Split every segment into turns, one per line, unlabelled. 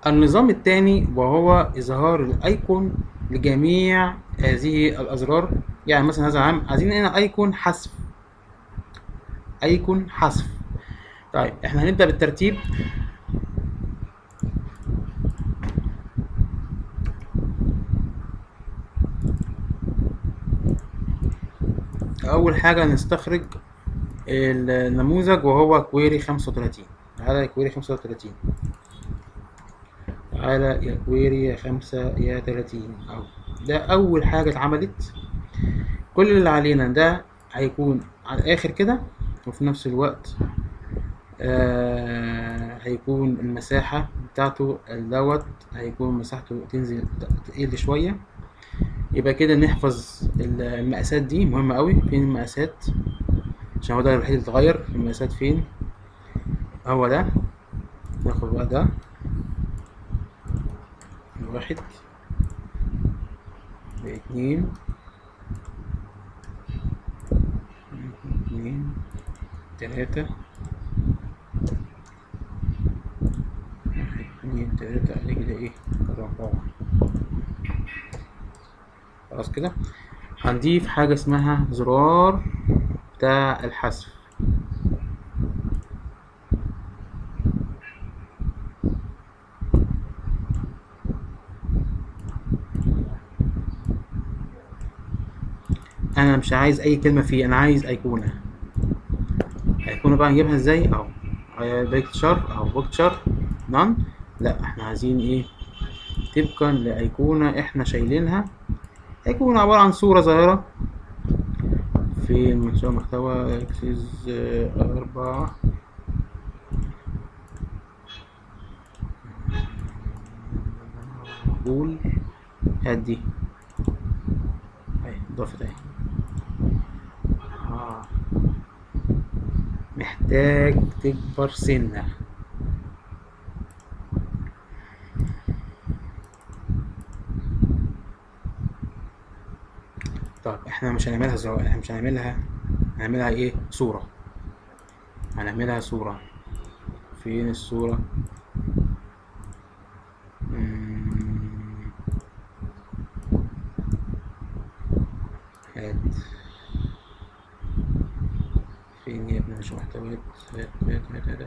النظام الثاني وهو إظهار الأيقون لجميع هذه الأزرار يعني مثلا هذا العام عايزين هنا أيقون حذف أيقون حذف طيب احنا هنبدأ بالترتيب أول حاجة نستخرج النموذج وهو كويري خمسة وتلاتين تعالى كويري خمسة وتلاتين تعالى يا كويري يا خمسة يا تلاتين أهو ده أول حاجة اتعملت كل اللي علينا ده هيكون على الآخر كده وفي نفس الوقت آه هيكون المساحة بتاعته دوت هيكون مساحته تنزل تقل شوية يبقى كده نحفظ المقاسات دي مهمة قوي فين المقاسات عشان هو ده الوحيد اللي اتغير المقاسات فين هو ده ناخد بقى ده واحد اتنين اتنين تلاتة واحد اتنين تلاتة ادي كده ايه أربعة خلاص كده هنضيف حاجة اسمها زرار بتاع الحذف انا مش عايز اي كلمة فيه انا عايز ايقونة ايقونة بقى نجيبها ازاي اهو بيكتشر اهو بيكتشر نان لا احنا عايزين ايه طبقا لايقونة احنا شايلينها هيكون عبارة عن صورة ظاهرة في منشأ محتوى اكسس أربعة قول هات دي اهي ضافت اهي آه. محتاج تكبر سنة طب احنا مش هنعملها زرار احنا مش هنعملها هنعملها ايه صورة هنعملها صورة فين الصورة مم. هات فين يا ابني مش محتويات هات هات هات هات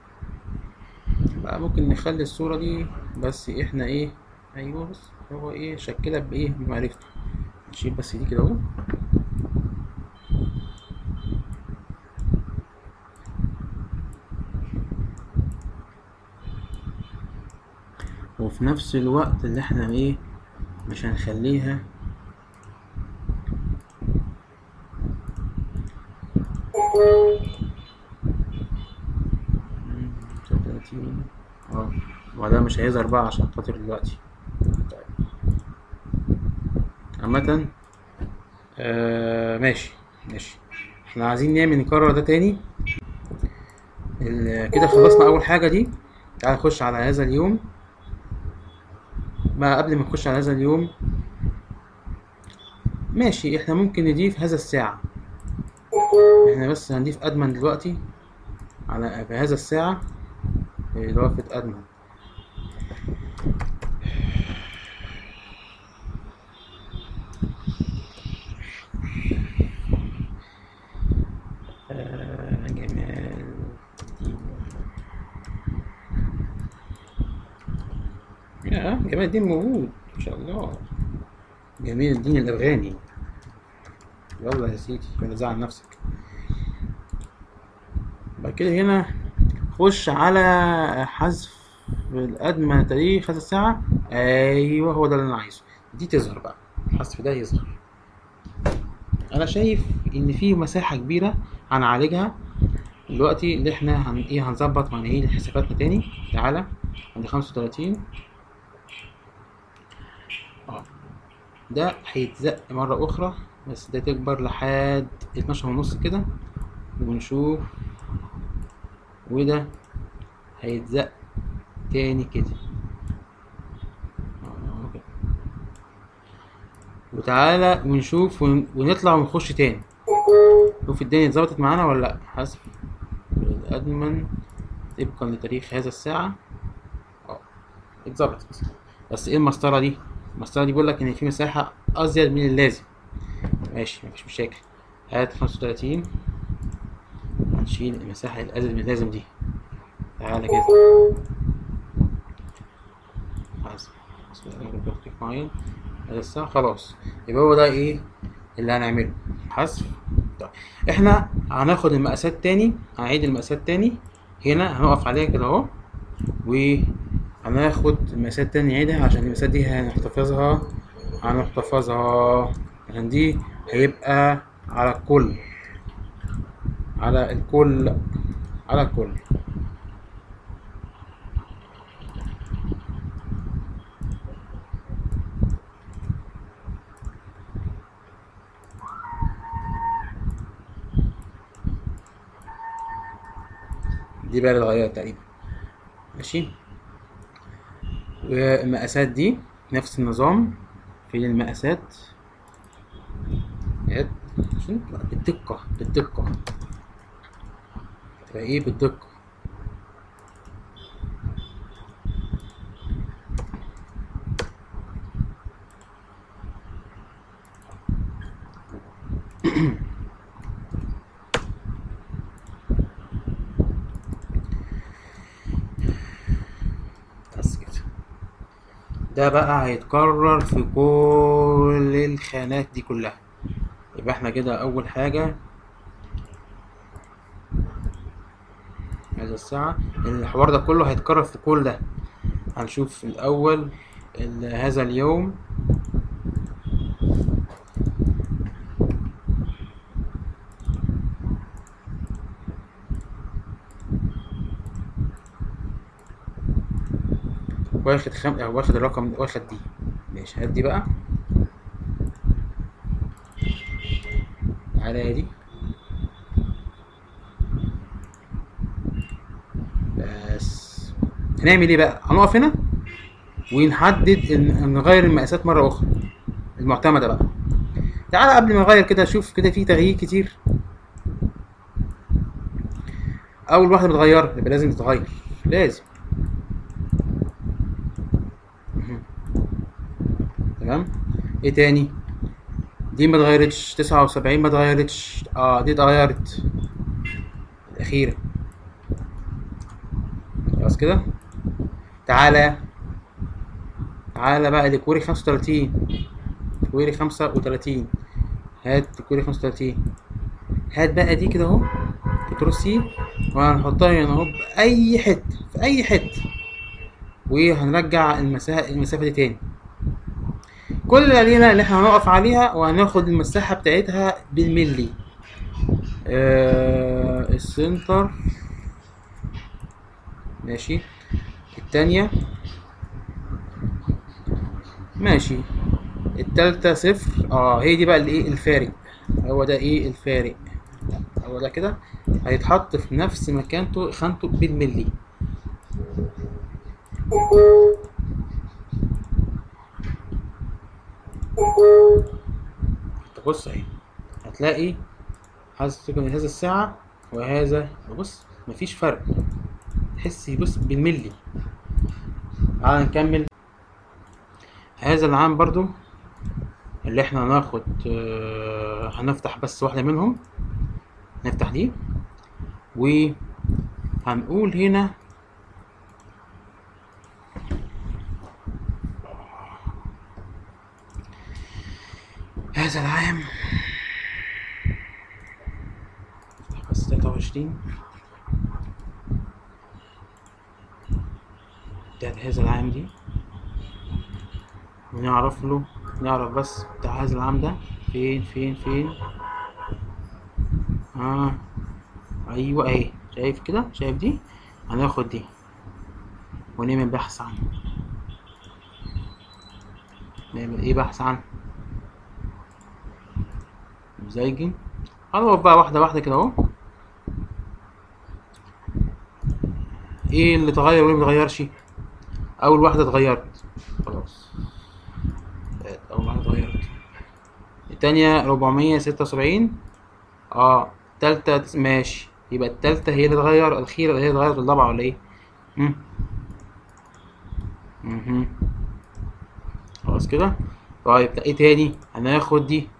بقى ممكن نخلي الصورة دي بس احنا ايه ايوه بس هو ايه شكلها بايه بمعرفته نشيل بس دي كده اهو وفي نفس الوقت اللي احنا ايه مش هنخليها تلاتين اه وده مش هيظهر بقى عشان خاطر دلوقتي طيب عامة آه ماشي ماشي احنا عايزين نعمل نكرر ده تاني كده خلصنا اول حاجة دي تعال نخش على هذا اليوم بقى قبل ما نخش على هذا اليوم ماشي احنا ممكن نضيف هذا الساعة احنا بس هنضيف ادمن دلوقتي على بهذا الساعة اضافة ادمن جمال يا جمال الدين موجود ما شاء الله جميل الدين الافغاني يلا يا سيدي ما تزعل نفسك بعد كده هنا خش على حذف الأدمى تاريخ هذا الساعة أيوه هو ده اللي أنا عايزه دي تظهر بقى الحذف ده يظهر أنا شايف إن في مساحة كبيرة هنعالجها دلوقتي اللي احنا هن ايه هنظبط معناهيل حساباتنا تاني تعالى عند خمسة وتلاتين اه ده هيتزق مرة أخرى بس ده تكبر لحد اتناشر ونص كده ونشوف وده هيتزق تاني كده آه، كده. وتعالى ونشوف ون- ونطلع ونخش تاني شوف الدنيا اتظبطت معانا ولا لأ حسب الأدمن طبقا لتاريخ هذا الساعة اه اتظبطت بس ايه المسطره دي المسطره دي بيقول لك ان في مساحه ازيد من اللازم ماشي مفيش مشاكل هات خمسة وتلاتين هنشيل المساحة الأزيد من اللازم دي تعالى كده حسب حسب معين هذا الساعة خلاص يبقى هو ده ايه اللي هنعمله حذف طيب احنا هناخد المقاسات تاني هنعيد المقاسات تاني هنا هنقف عليها كده اهو وهناخد المقاسات تاني نعيدها عشان المقاسات دي هنحتفظها هنحتفظها عشان دي هيبقى على الكل على الكل على الكل دي بقى اللي اتغيرت تقريبا ماشي والمقاسات دي نفس النظام في المقاسات هات عشان تبقى بالدقة بالدقة تبقى ايه بالدقة بس كده ده بقى هيتكرر في كل الخانات دي كلها يبقى احنا كده اول حاجة هذا الساعة الحوار ده كله هيتكرر في كل ده هنشوف الاول ال- هذا اليوم واخد خم... أو واخد الرقم واخد دي ماشي هات دي بقى على دي بس هنعمل ايه بقى هنقف هنا ونحدد إن- نغير المقاسات مرة أخرى المعتمدة بقى تعالى قبل ما نغير كده شوف كده في تغيير كتير أول واحدة متغيرة يبقى لازم تتغير لازم مهم. تمام ايه تاني دي ما اتغيرتش تسعة وسبعين ما اتغيرتش اه دي اتغيرت الأخيرة خلاص كده تعالى تعالى بقى لكوري خمسة وتلاتين كوري خمسة وتلاتين هات كوري خمسة وتلاتين هات بقى دي كده اهو كنترول سي وهنحطها هنا اهو بأي حتة في أي حتة وهنرجع المسافة المسافة دي تاني كل اللي علينا اللي احنا هنقف عليها وهناخد المساحة بتاعتها بالملي آه السنتر ماشي التانية ماشي التالتة صفر اه هي دي بقى الايه الفارق هو ده ايه الفارق هو ده كده هيتحط في نفس مكانته خانته بالملي تبص اهي هتلاقي حاسس من هذا الساعة وهذا بص مفيش فرق تحس بص بالملي تعال نكمل هذا العام برضو اللي احنا هناخد آه، هنفتح بس واحدة منهم نفتح دي وهنقول هنا هذا العام بس تلاتة وعشرين بتاعت هذا العام دي ونعرف له نعرف بس بتاع هذا العام ده فين فين فين اه ايوه اهي شايف كده شايف دي هناخد دي ونعمل بحث عنه نعمل ايه بحث عنه مزيجن هنقف بقى واحدة واحدة كده اهو ايه اللي اتغير وايه اللي متغيرش اول واحدة اتغيرت خلاص بقت اول واحدة اتغيرت التانية ربعمية ستة وسبعين اه التالتة تس- ماشي يبقى التالتة هي اللي اتغير الأخيرة هي اللي اتغيرت الضبعة ولا ايه؟ مم. مهم. خلاص كده طيب ايه تاني هناخد دي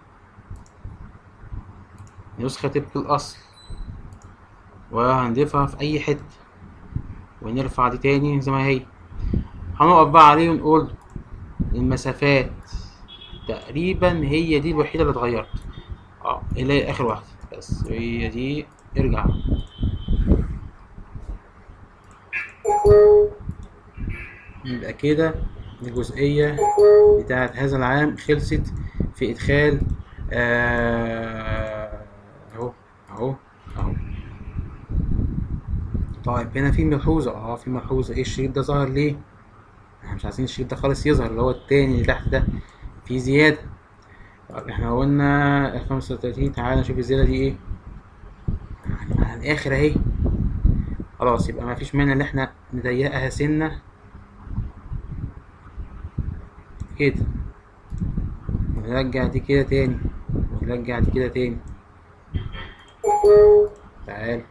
نسخة طبق الأصل وهنضيفها في أي حتة ونرفع دي تاني زي ما هي هنقف بقى عليه ونقول المسافات تقريبا هي دي الوحيدة اللي اتغيرت اه اللي هي آخر واحدة بس هي دي ارجع يبقى كده الجزئية بتاعت هذا العام خلصت في إدخال آه، أهو أهو أهو طيب هنا في ملحوظة اه في ملحوظة ايه الشريط ده ظهر ليه؟ احنا مش عايزين الشريط ده خالص يظهر اللي هو التاني اللي تحت ده في زيادة طيب احنا قلنا خمسة وتلاتين تعالى نشوف الزيادة دي ايه يعني على الآخر اهي خلاص يبقى مفيش مانع ان احنا نضيقها سنة كده ونرجع دي كده تاني ونرجع دي كده تاني تعال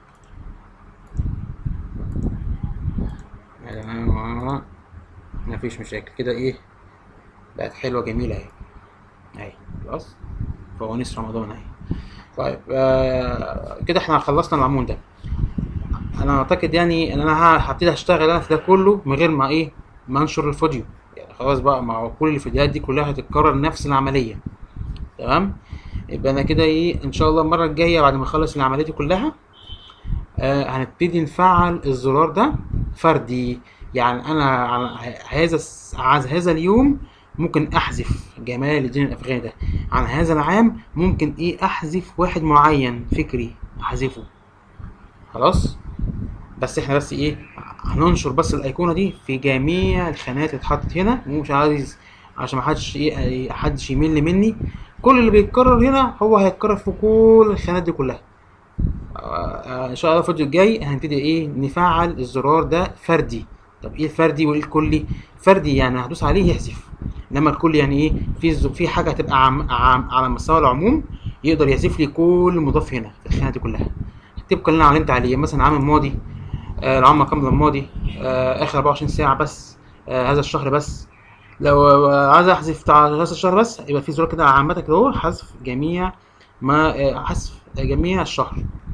آه، مفيش مشاكل كده ايه بقت حلوة جميلة اهي اهي خلاص فوانيس رمضان اهي طيب آه كده احنا خلصنا العمود ده انا اعتقد يعني ان انا ه- هبتدي اشتغل انا في ده كله من غير ما ايه ما انشر الفيديو يعني خلاص بقى مع كل الفيديوهات دي كلها هتتكرر نفس العملية تمام يبقى انا كده ايه ان شاء الله المرة الجاية بعد ما اخلص العملية دي كلها آه هنبتدي نفعل الزرار ده فردي يعني انا على هذا الس- على هذا اليوم ممكن احذف جمال الدين الافغاني ده عن هذا العام ممكن ايه احذف واحد معين فكري احذفه خلاص بس احنا بس ايه هننشر بس الايقونه دي في جميع الخانات اللي اتحطت هنا ومش عايز عشان ما حدش ايه حدش يمل مني كل اللي بيتكرر هنا هو هيتكرر في كل الخانات دي كلها آه، ان شاء الله الفيديو الجاي هنبتدي ايه نفعل الزرار ده فردي طب ايه الفردي وايه الكلي فردي يعني هدوس عليه يحذف انما الكلي يعني ايه في ز- في حاجه هتبقى عم عم على مستوى العموم يقدر يحذف لي كل مضاف هنا في الخانه دي كلها طبقا اللي انا علمت عليه مثلا عام الماضي آه العام كامل الماضي آه اخر 24 ساعه بس آه هذا الشهر بس لو آه، عايز احذف بتاع هذا الشهر بس يبقى في زرار كده عامه كده هو حذف جميع ما آه، حذف جميع الشهر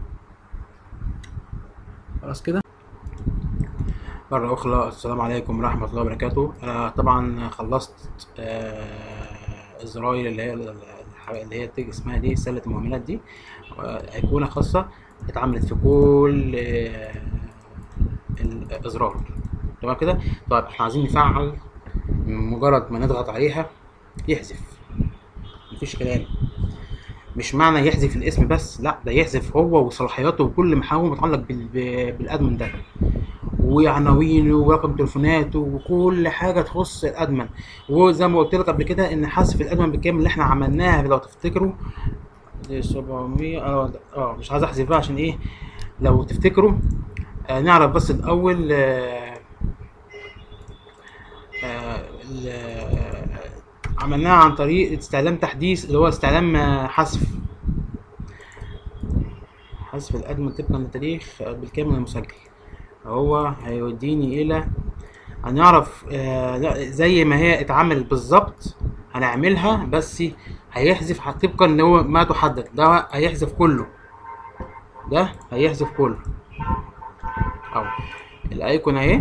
خلاص كده مرة أخرى السلام عليكم ورحمة الله وبركاته أنا طبعا خلصت آه، الزراير اللي هي اللي هي بتيجي اسمها دي سلة المهملات دي آه، أيقونة خاصة اتعملت في كل آه، الأزرار تمام كده طيب احنا عايزين نفعل مجرد ما نضغط عليها يحذف مفيش كلام مش معنى يحذف الاسم بس لا ده يحذف هو وصلاحياته وكل ما هو متعلق بال- ب- بالادمن ده وعناوينه ورقم تليفوناته وكل حاجه تخص الادمن وزي ما قلت لك قبل كده ان حذف الادمن بالكامل اللي احنا عملناها لو تفتكروا دي 700 اه اه مش عايز احذف بقى عشان ايه لو تفتكروا آه نعرف بس الاول آه آه ال- آه، عملناها عن طريق استعلام تحديث اللي هو استعلام آه، حذف حذف الادمن طبقا للتاريخ آه، بالكامل المسجل هو هيوديني الى هنعرف آه لا زي ما هي اتعملت بالظبط هنعملها بس هيحذف ح- طبقا اللي هو ما تحدد ده هيحذف كله ده هيحذف كله اهو الايكون اهي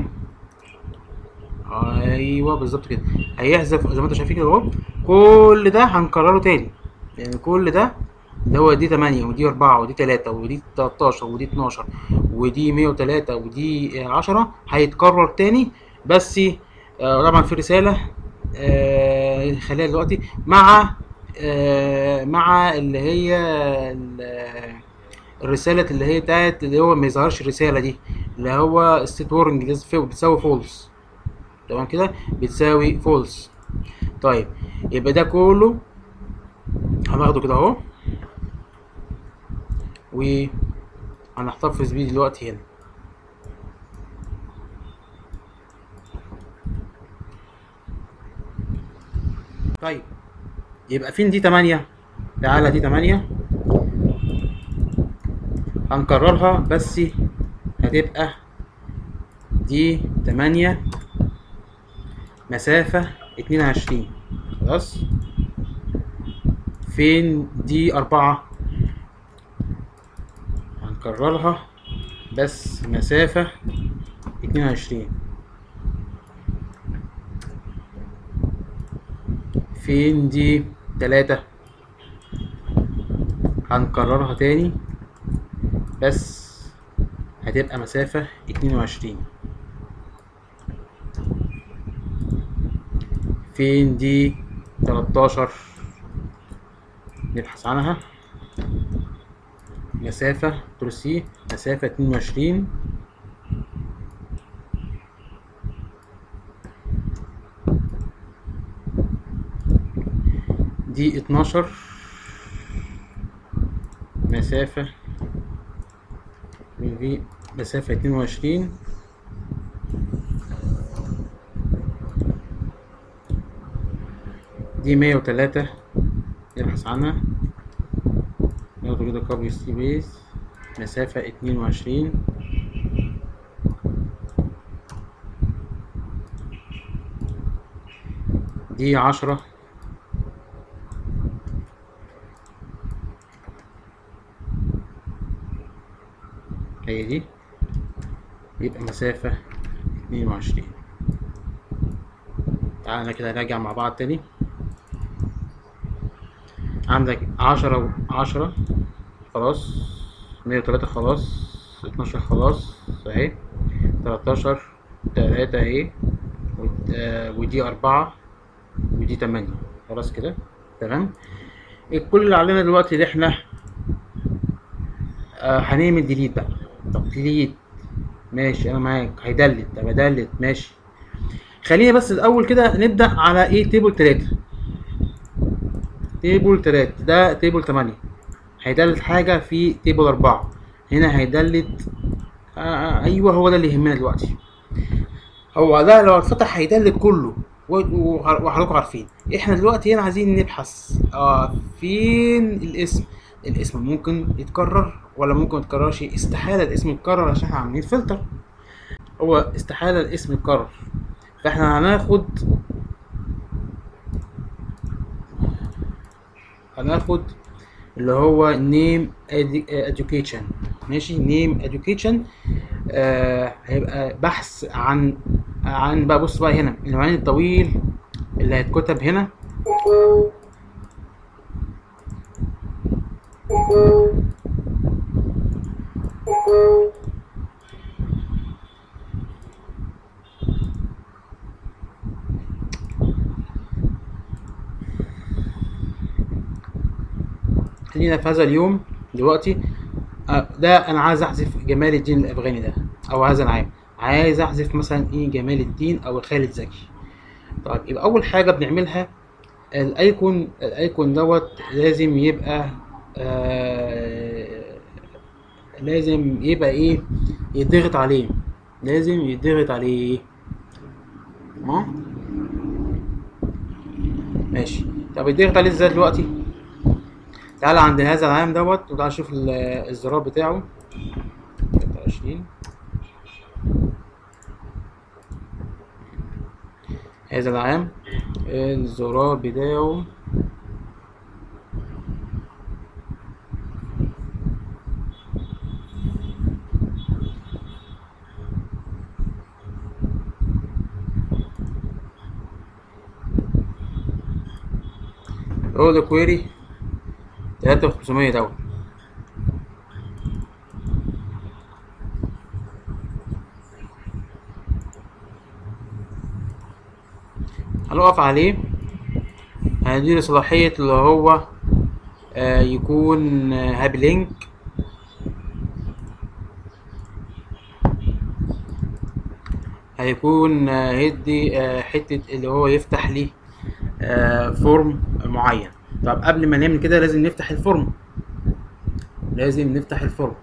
ايوه بالظبط كده هيحذف زي ما انتوا شايفين كده اهو كل ده هنكرره تاني يعني كل ده اللي هو دي 8 ودي 4 ودي 3 ودي 13 ودي 12 ودي 103 ودي 10 هيتكرر تاني بس آه، طبعا في رسالة آه، خليها دلوقتي مع آه، مع اللي هي ال- الرسالة اللي هي بتاعت اللي هو ما يظهرش الرسالة دي اللي هو ستيت وورنج بتساوي فولس تمام كده بتساوي فولس طيب يبقى ده كله هناخده كده اهو وهنحتفظ بيه دلوقتي هنا طيب يبقى فين دي 8 تعالى دي 8 هنكررها بس هتبقى دي 8 مسافة اتنين وعشرين خلاص فين دي أربعة هنكررها بس مسافة اتنين وعشرين فين دي تلاتة هنكررها تاني بس هتبقى مسافة اتنين وعشرين فين دي تلاتاشر نبحث عنها مسافة ترسي مسافة اتنين وعشرين دي اتناشر مسافة من دي مسافة اتنين وعشرين دي مية وتلاتة نبحث عنها ناخد كده كوبي سي بيس مسافة اتنين وعشرين دي عشرة هي دي يبقى مسافة اتنين وعشرين تعالى كده نراجع مع بعض تاني عندك عشرة وعشرة خلاص مية وتلاتة خلاص اتناشر خلاص اهي تلاتاشر تلاتة اهي ود- آه، ودي أربعة ودي تمانية خلاص كده تمام كل اللي علينا دلوقتي اللي احنا آه هنعمل ديليت بقى طب ديليت ماشي انا معاك هيدلت طب ادلت ماشي خلينا بس الاول كده نبدا على ايه تيبل 3 تيبل 3 ده تيبل 8 هيدلت حاجه في تيبل 4 هنا هيدلت آه آه ايوه هو ده اللي يهمنا دلوقتي هو ده لو اتفتح هيدلت كله و- و- وحضراتكم عارفين احنا دلوقتي هنا عايزين نبحث اه فين الاسم الاسم ممكن يتكرر ولا ممكن ميتكررش استحالة الاسم يتكرر عشان احنا عاملين فلتر هو استحالة الاسم يتكرر فاحنا هناخد هناخد اللي هو name edu- education ماشي name education آه هيبقى بحث عن عن بقى بص بقى هنا العنوان الطويل اللي هيتكتب هنا خلينا في هذا اليوم دلوقتي آه، ده انا عايز احذف جمال الدين الافغاني ده او هذا العام عايز احذف مثلا ايه جمال الدين او خالد زكي طيب يبقى اول حاجه بنعملها الايكون الايكون دوت لازم يبقى آه لازم يبقى ايه يضغط عليه لازم يضغط عليه تمام ماشي طب يضغط عليه ازاي دلوقتي تعالى عند هذا العام دوت وتعالى شوف ال- الزرار بتاعه 23 هذا العام الزرار بتاعه هو ده كويري تلاتة وخمسمية دوت هنقف عليه هنديله صلاحية اللي هو آه يكون آه هاب لينك هيكون آه هيدي آه حتة اللي هو يفتح لي آه فورم معين طب قبل ما نعمل كده لازم نفتح الفورم لازم نفتح الفورم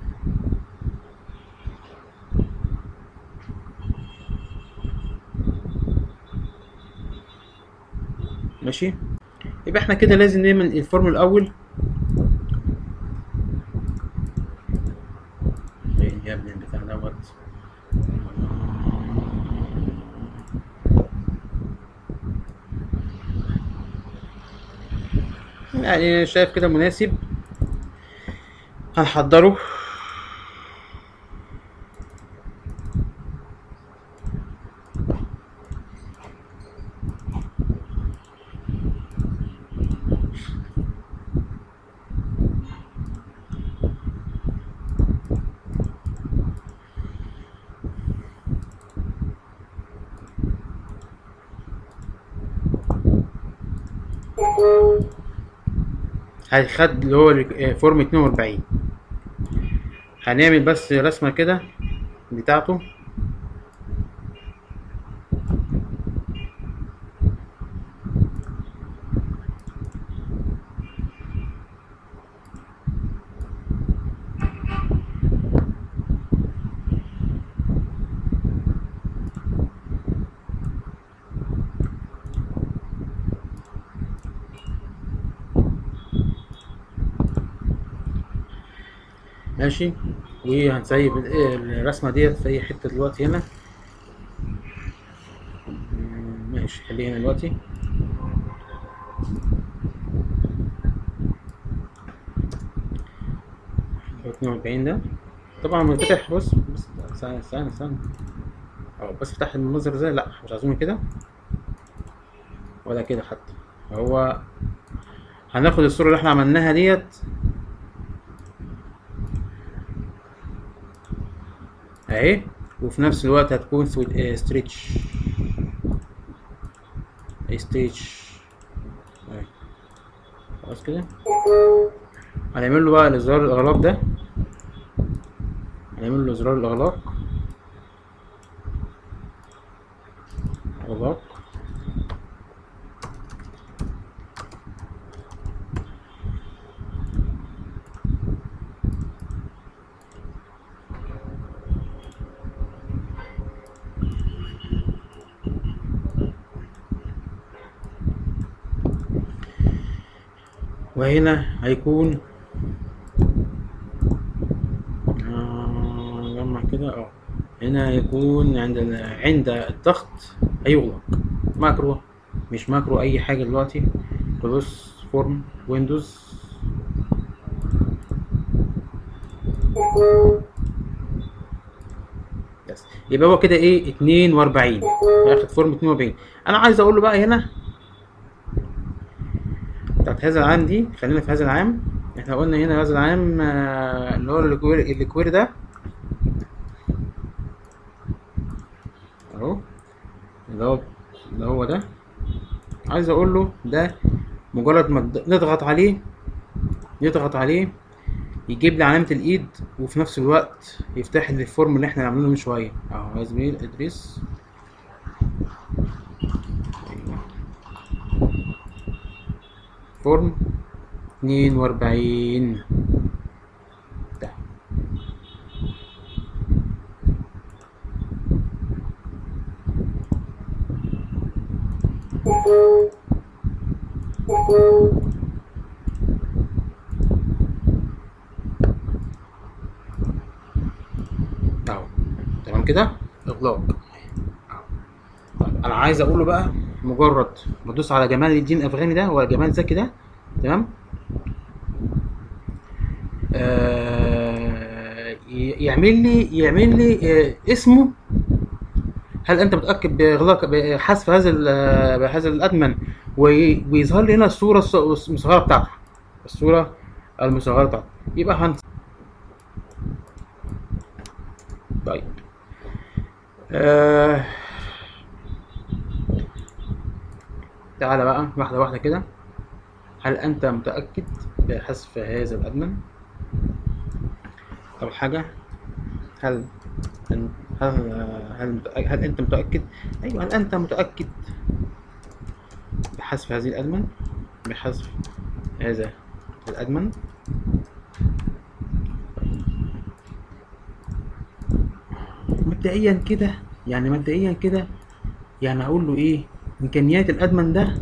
ماشي يبقى احنا كده لازم نعمل الفورم الاول فين يا ابني البتاع دوت يعني شايف كده مناسب هنحضره هيخد اللي هو ال- فورم 42 هنعمل بس رسمة كده بتاعته ماشي وهنسيب ال- الرسمة ديت في أي حتة دلوقتي هنا مم، ماشي خليها هنا دلوقتي اتنين وأربعين ده طبعا منفتح بص بص ثانية ثانية ثانية أهو بس فتح المنظر ازاي لأ مش عايزينه كده ولا كده حتى هو هناخد الصورة اللي احنا عملناها ديت اهي وفي نفس الوقت هتكون ستريتش ستريتش اهي خلاص كده هنعمل له بقى الازرار الاغلاق ده هنعمل له زرار الاغلاق اغلاق وهنا هيكون آه، نجمع كده اه هنا هيكون عند ال- عند الضغط هيغلق ماكرو مش ماكرو اي حاجه دلوقتي كلوز فورم ويندوز بس يبقى هو كده ايه 42 اخد فورم 42 انا عايز اقول له بقى هنا بتاعت هذا العام دي خلينا في هذا العام احنا قلنا هنا هذا العام آه، اللي هو الكوير الكوير ده اهو اللي هو اللي هو ده عايز اقول له ده مجرد ما ند- نضغط عليه نضغط عليه يجيب لي علامة الايد وفي نفس الوقت يفتح لي الفورم اللي احنا عاملينه من شوية اهو يا زميل ادريس أيوة. فورم اتنين وأربعين ده اهو تمام كده اغلاق أهو. طيب انا عايز اقول له بقى مجرد بدوس على جمال الدين الافغاني ده ولا جمال زكي ده تمام آه ي- يعمل لي يعمل لي آه اسمه هل انت متاكد باغلاق بحذف هذا ال- بهذا الادمن وي- ويظهر لي هنا الصوره الص- المصغره بتاعته الصوره المصغره بتاعته يبقى هن طيب آه تعالى بقى واحده واحده كده هل انت متاكد بحذف هذا الادمن اول حاجه هل هل هل, هل, هل انت متاكد ايوه هل انت متاكد بحذف هذه الادمن بحذف هذا الادمن مبدئيا كده يعني مبدئيا كده يعني اقول له ايه امكانيات الادمن ده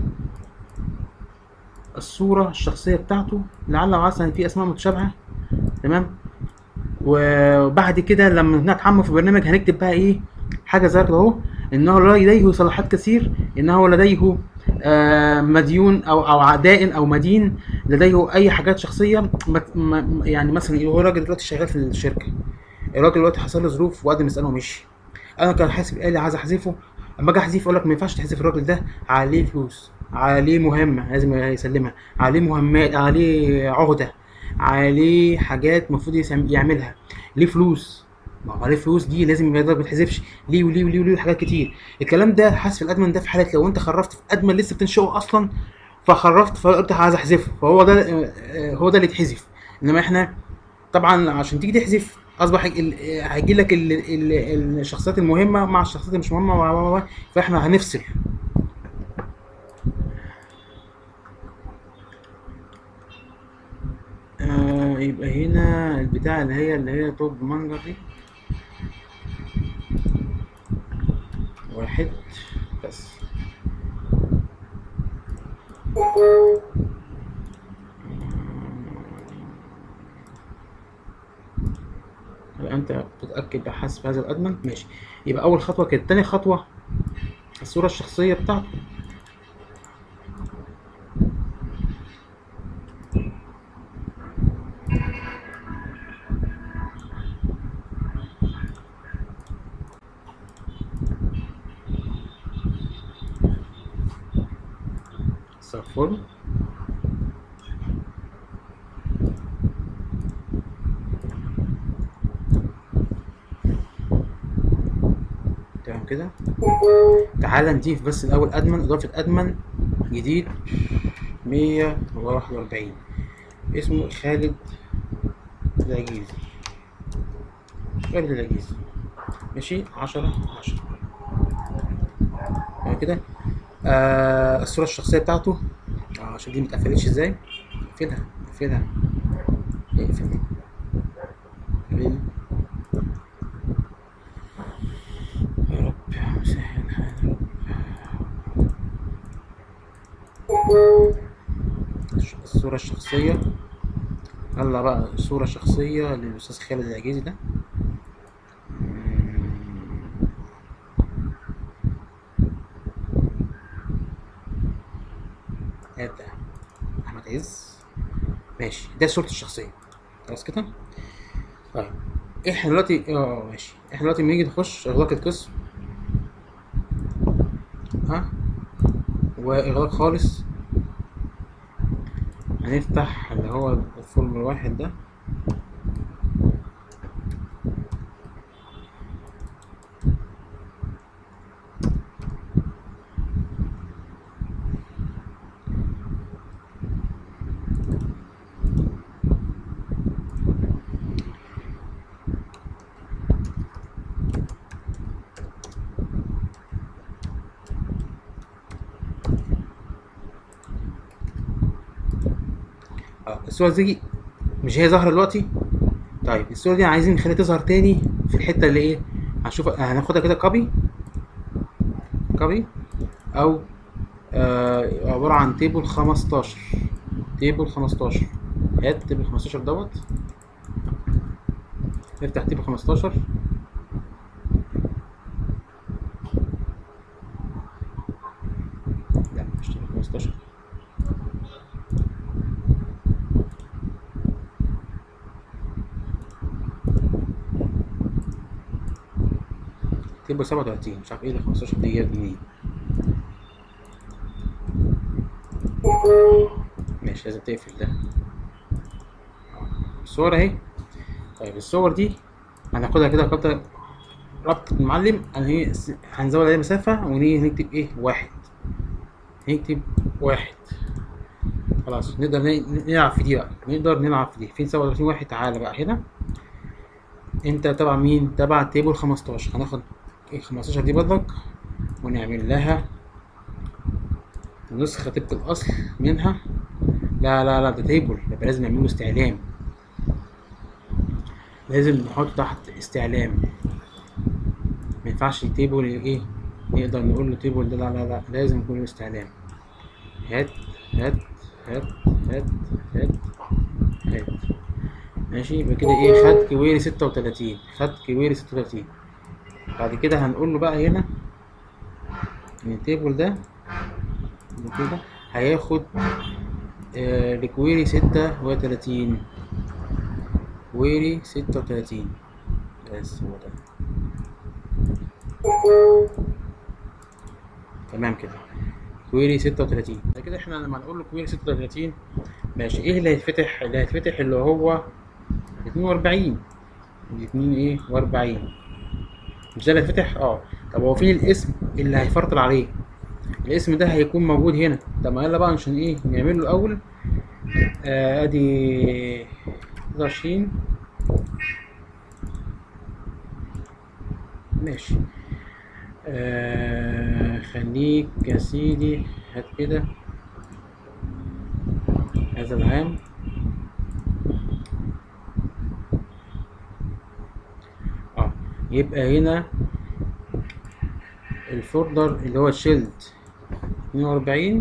الصوره الشخصيه بتاعته لعل وعسى ان في اسماء متشابهه تمام وبعد كده لما نتحمل في البرنامج هنكتب بقى ايه حاجه زي كده اهو انه لديه صلاحات كثير انه لديه آه، مديون او او عدائن او مدين لديه اي حاجات شخصيه ما ما يعني مثلا هو راجل دلوقتي شغال في الشركه الراجل دلوقتي حصل له ظروف وقدم يساله ومشي انا كان حاسب آلي عايز احذفه اما اجي احذفه اقول لك ما ينفعش تحذف الراجل ده عليه فلوس عليه مهمه لازم يسلمها عليه مهمات عليه عهده عليه حاجات المفروض يسم- يعملها ليه فلوس ما هو عليه فلوس دي لازم ما بتحذفش ليه وليه وليه وليه حاجات كتير الكلام ده حذف الادمن ده في حاله لو انت خرفت في ادمن لسه بتنشئه اصلا فخرفت فقلت عايز احذفه فهو ده آه، آه، هو ده اللي يتحذف انما احنا طبعا عشان تيجي تحذف اصبح ال- هيجي لك ال- ال- الشخصيات المهمه مع الشخصيات اللي مش مهمه و- و- و- فاحنا هنفصل آه يبقى هنا البتاع اللي هي اللي هي توب مانجر دي واحد بس يبقى انت بتتاكد بحسب هذا الادمن ماشي يبقى اول خطوه كده تاني خطوه الصوره الشخصيه بتاعته الفورم تمام كده تعال نضيف بس الاول ادمن اضافه ادمن جديد 141 اسمه خالد العجيزي خالد العجيزي ماشي 10 10 تمام كده آه الصورة الشخصية بتاعته اه عشان دي متقفلتش ازاي اقفلها اقفلها اقفل اقفل يا رب سهل الحال الصورة الشخصية يلا بقى صورة شخصية للأستاذ خالد العجيزي ده هات ده أحمد عز ماشي ده صورة الشخصية خلاص كده طيب احنا دلوقتي اه ماشي احنا دلوقتي لما نيجي نخش اغلاق القسم ها واغلاق خالص هنفتح اللي هو الفورم الواحد ده اه الصورة دي مش هي ظاهرة دلوقتي طيب الصورة دي عايزين نخليها تظهر تاني في الحتة اللي ايه هنشوف هناخدها كده كوبي كوبي او آه عبارة عن تيبل 15 تيبل 15 هات تيبل 15 دوت نفتح تيبل 15 لا مش تيبل 15 تبقى 37 مش عارف ايه ال 15 دي جايه منين ماشي لازم تقفل ده الصور اهي طيب الصور دي هناخدها كده قطع ربط المعلم هي هنزود عليها مسافة ونيجي نكتب ايه واحد نكتب واحد خلاص نقدر ن- نلعب في دي بقى نقدر نلعب في دي فين 37 واحد تعالى بقى هنا انت تبع مين تبع تيبل 15 هناخد ال 15 دي برضك ونعمل لها نسخة طبق الأصل منها لا لا لا ده تيبل يبقى لازم نعمله استعلام لازم نحط تحت استعلام ما ينفعش تيبل ايه نقدر نقول له تيبل ده لا لا لا لازم يكون له استعلام هات هات هات هات هات هات ماشي يبقى كده ايه خد كويري ستة وتلاتين خد كويري ستة وتلاتين بعد كده هنقول له بقى هنا ان التيبل ده ده كده هياخد آه لكويري ستة وتلاتين كويري ستة وتلاتين بس هو ده تمام كده كويري ستة وتلاتين كده احنا لما نقول له كويري ستة وتلاتين ماشي ايه اللي هيتفتح اللي هيتفتح اللي هو اتنين واربعين الاتنين ايه واربعين مش ده اللي هيتفتح اه طب هو فين الاسم اللي هيفرطل عليه الاسم ده هيكون موجود هنا طب ما يلا بقى عشان ايه نعمل له الاول آه ادي 23 ماشي آه خليك يا سيدي هات كده هذا العام اه يبقى هنا الفولدر اللي هو شيلد اتنين وأربعين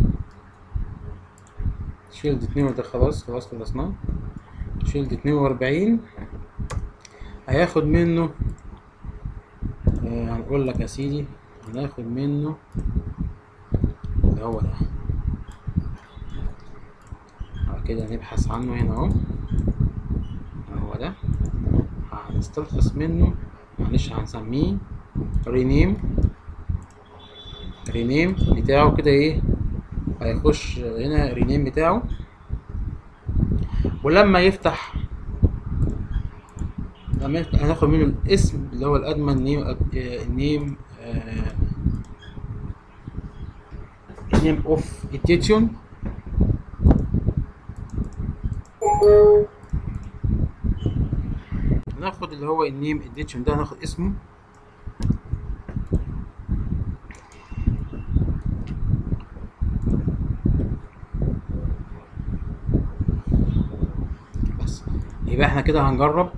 شيلد اتنين وده خلاص خلاص خلصناه شيلد اتنين وأربعين هياخد منه آه هنقول لك يا سيدي هناخد منه اللي هو ده بعد كده نبحث عنه هنا اهو هو ده هنستلخص منه معلش هنسميه رينيم رينيم بتاعه كده ايه هيخش هنا رينيم بتاعه ولما يفتح لما يفتح هناخد منه الاسم اللي هو الادمن نيم نيم نيم اوف اتيتيون ناخد اللي هو النيم اديشن ده هناخد اسمه بس يبقى احنا كده هنجرب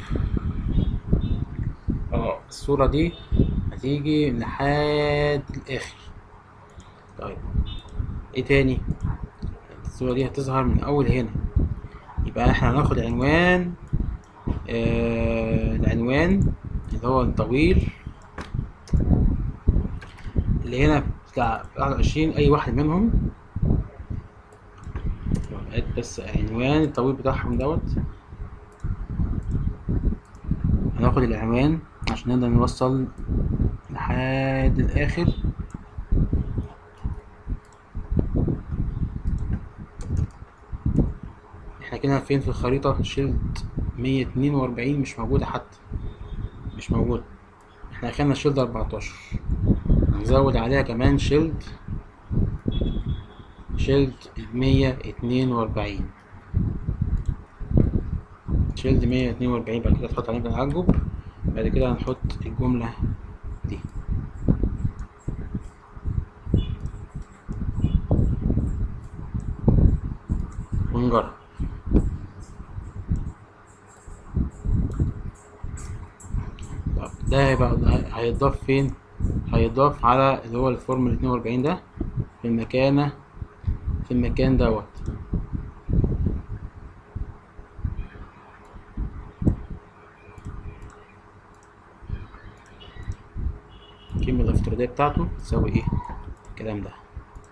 اه الصورة دي هتيجي لحد الاخر طيب ايه تاني الصورة دي هتظهر من اول هنا يبقى احنا هناخد عنوان آه العنوان اللي هو الطويل اللي هنا بتاع واحد وعشرين أي واحد منهم بس عنوان الطويل بتاعهم دوت هناخد العنوان عشان نقدر نوصل لحد الآخر احنا كده فين في الخريطة شيلد مية اتنين وأربعين مش موجودة حتى مش موجودة احنا اخدنا شيلد أربعتاشر هنزود عليها كمان شيلد شيلد مية اتنين وأربعين شيلد مية اتنين وأربعين بعد كده تحط عليه تعجب بعد كده هنحط الجملة دي ونجرب طب ده هيبقى هيتضاف فين هيتضاف على اللي هو الفورم ال 42 ده في المكانة في المكان دوت القيمة الافتراضية بتاعته تساوي ايه الكلام ده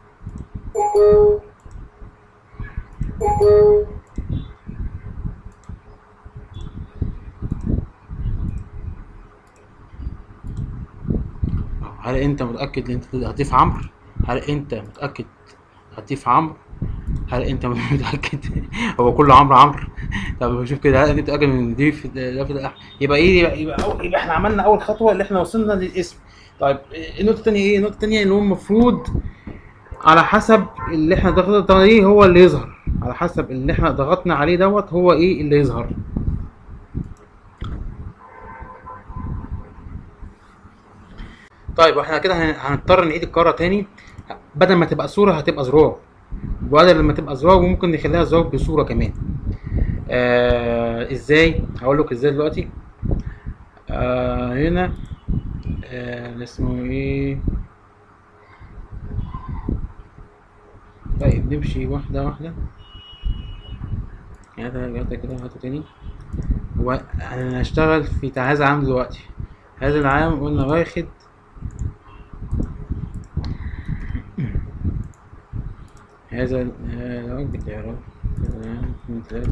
هل انت متأكد ان انت هتضيف عمرو هل انت متأكد هتضيف عمرو هل انت متأكد هو كله عمرو عمرو طب شوف كده هل انت متأكد من نضيف ده في ده يبقى ايه يبقى يبقى, أو يبقى احنا عملنا اول خطوة اللي احنا وصلنا للاسم طيب النقطة التانية ايه النقطة التانية ان هو المفروض على حسب اللي احنا ضغطنا عليه هو اللي يظهر على حسب اللي احنا ضغطنا عليه دوت هو ايه اللي يظهر طيب واحنا كده هنضطر نعيد القاره تاني بدل ما تبقى صوره هتبقى زرار وبدل ما تبقى زرار وممكن نخليها زرار بصوره كمان آه ازاي هقول لك ازاي دلوقتي آه هنا آه اسمه ايه طيب نمشي واحده واحده هاتها هاتها كده هاتها تاني وانا هشتغل في هذا العام دلوقتي هذا العام قلنا واخد هذا العقد بتاعه تمام اتنين تلاتة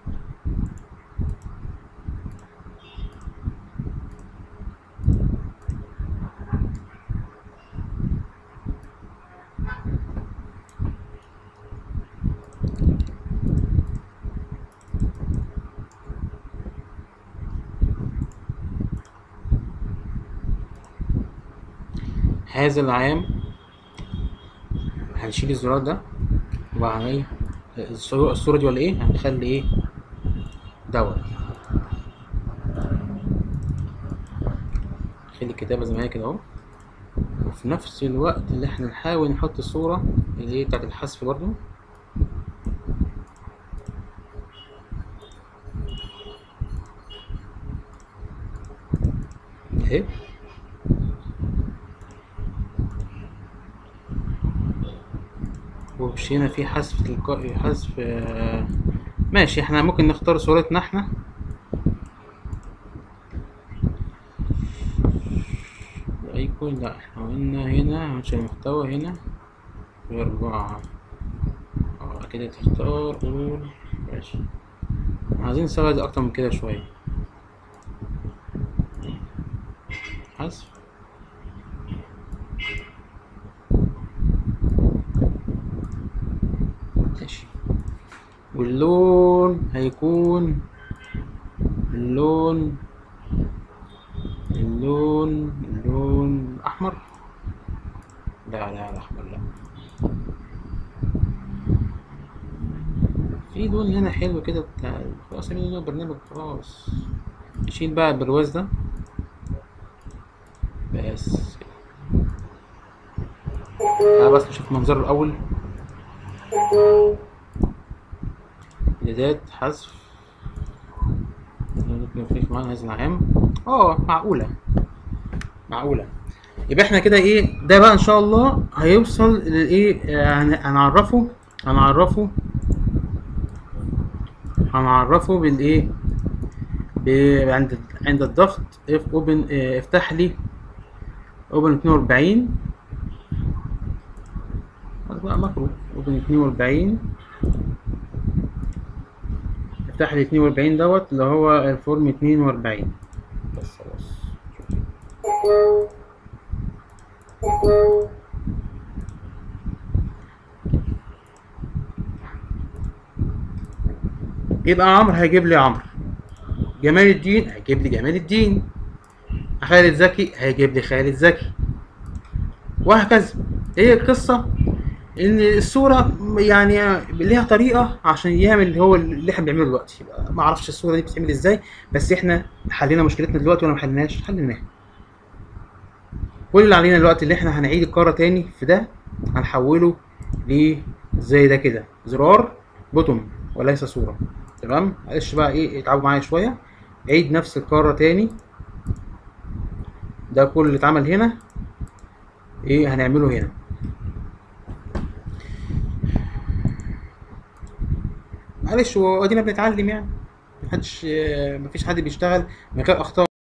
هذا العام هنشيل الزرار ده وهن ايه الصورة الصورة دي ولا ايه هنخلي ايه دوت نخلي الكتابة زي ما هي كده اهو وفي نفس الوقت اللي احنا نحاول نحط الصورة اللي هي بتاعت الحذف برضو اهي ومش هنا في حذف تلقائي حذف آه، ماشي احنا ممكن نختار صورتنا احنا ايكون لا احنا قلنا هنا هنشيل المحتوى هنا واربعة اه كده تختار قول ماشي عايزين نسوي اكتر من كده شوية حذف ماشي واللون هيكون اللون اللون اللون احمر لا لا لا احمر لا في لون هنا حلو كده بتاع خلاص اعمل له برنامج خلاص شيل بقى البرواز ده بس تعال بس نشوف منظره الاول إعداد حذف مفيش معانا هذا العام اه معقولة معقولة يبقى احنا كده ايه ده بقى ان شاء الله هيوصل للايه آه، هن- هنعرفه هنعرفه هنعرفه بالايه ب- عند عند الضغط اف اوبن اه، افتح لي اوبن 42 هذا بقى ماكرو اوبن 42 افتح لي 42 دوت اللي هو الفورم 42 بس خلاص يبقى عمرو هيجيب لي عمرو جمال الدين هيجيب لي جمال الدين خالد زكي هيجيب لي خالد زكي وهكذا ايه القصة ان الصورة يعني ليها طريقة عشان يعمل اللي هو اللي احنا بنعمله دلوقتي يبقى ما اعرفش الصورة دي بتتعمل ازاي بس احنا حلينا مشكلتنا دلوقتي ولا ما حليناش حليناها كل اللي علينا دلوقتي اللي احنا هنعيد القارة تاني في ده هنحوله ل زي ده كده زرار بوتوم وليس صورة تمام معلش بقى ايه اتعبوا معايا شوية عيد نفس القارة تاني ده كل اللي اتعمل هنا ايه هنعمله هنا معلش هو ادينا بنتعلم يعني محدش مفيش حد بيشتغل من غير اخطاء